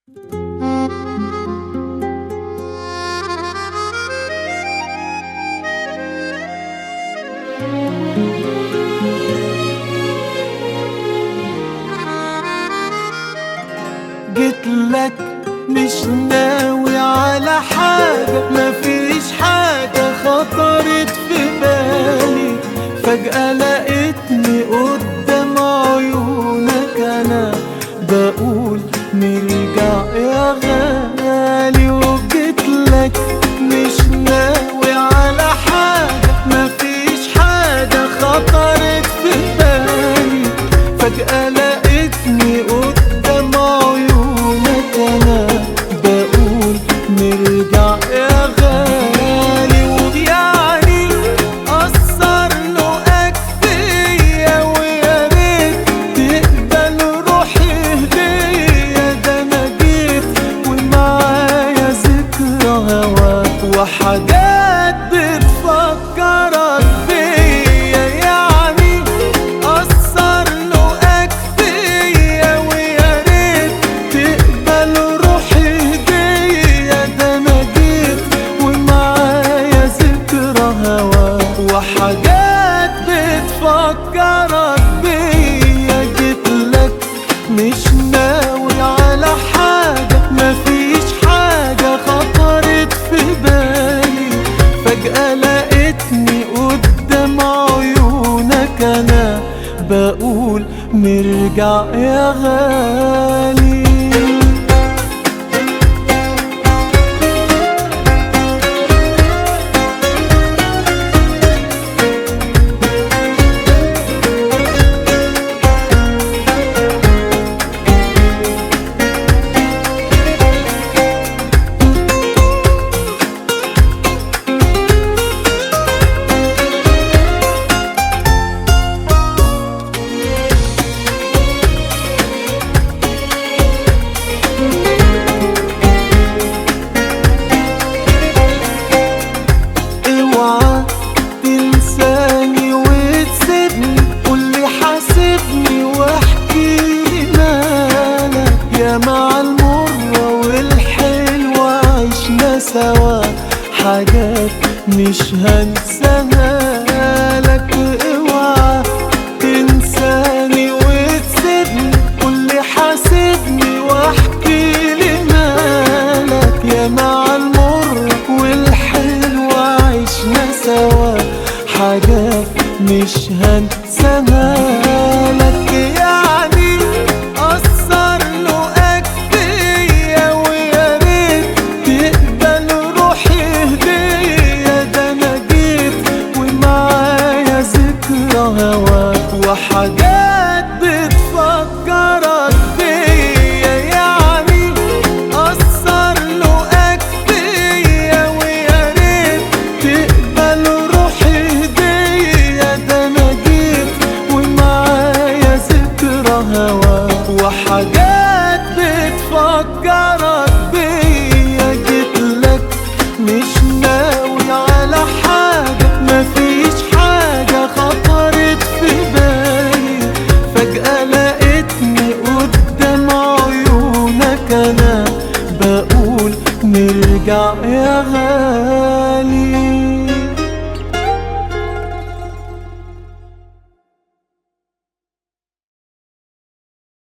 جيت لك مش ناوي على حاجة مفيش حاجة خطرت في بالي فجأة لقيتني قدام عيونك أنا بقول نرجع يا غالي وجيت لك مش ناوي على حاجة مفيش حاجة خطرت في بالي فجأة لقيتني قدام عيونك أنا بقول نرجع يا غالي ويعني أثر لقاك فيا ويا ريت تقبل روحي هدية ده أنا جيت ومعايا ذكرى هواك وحاجات بتفكرك بيا يعني أثر لقاك فيا ويا ريت تقبل روحي هدية ده أنا جيت ومعايا ذكرى هواك وحاجات بتفكرك بيا جيت لك مش ناوي على حاجة مفيش حاجة خطرت في بالي فجأة لقيتني قدام عيونك أنا بقول نرجع يا غالي اوعى تنساني وتسيبني قولي حاسبني واحكيلي مالك يا مع المرة والحلوة عشنا سوا حاجات مش هنساها لك اوعى تنساني وتسيبني قولي حاسبني واحكيلي مالك يا مع المرة والحلوة عشنا سوا حاجات مش هنساها لك يعني أثر لقاك فيا ويا ريت تقبل روحي هدية ده أنا جيت ومعايا ذكرى هواك وحاجات بتفكرك بيا يعني أثر لقاك فيا ويا ريت تقبل روحي هدية ده أنا جيت ومعايا ذكرى هواك وحاجات بتفكرك بيا جيت لك مش ناوي على حاجة مفيش حاجة خطرت في بالي فجأة لقيتني قدام عيونك أنا بقول نرجع يا غالي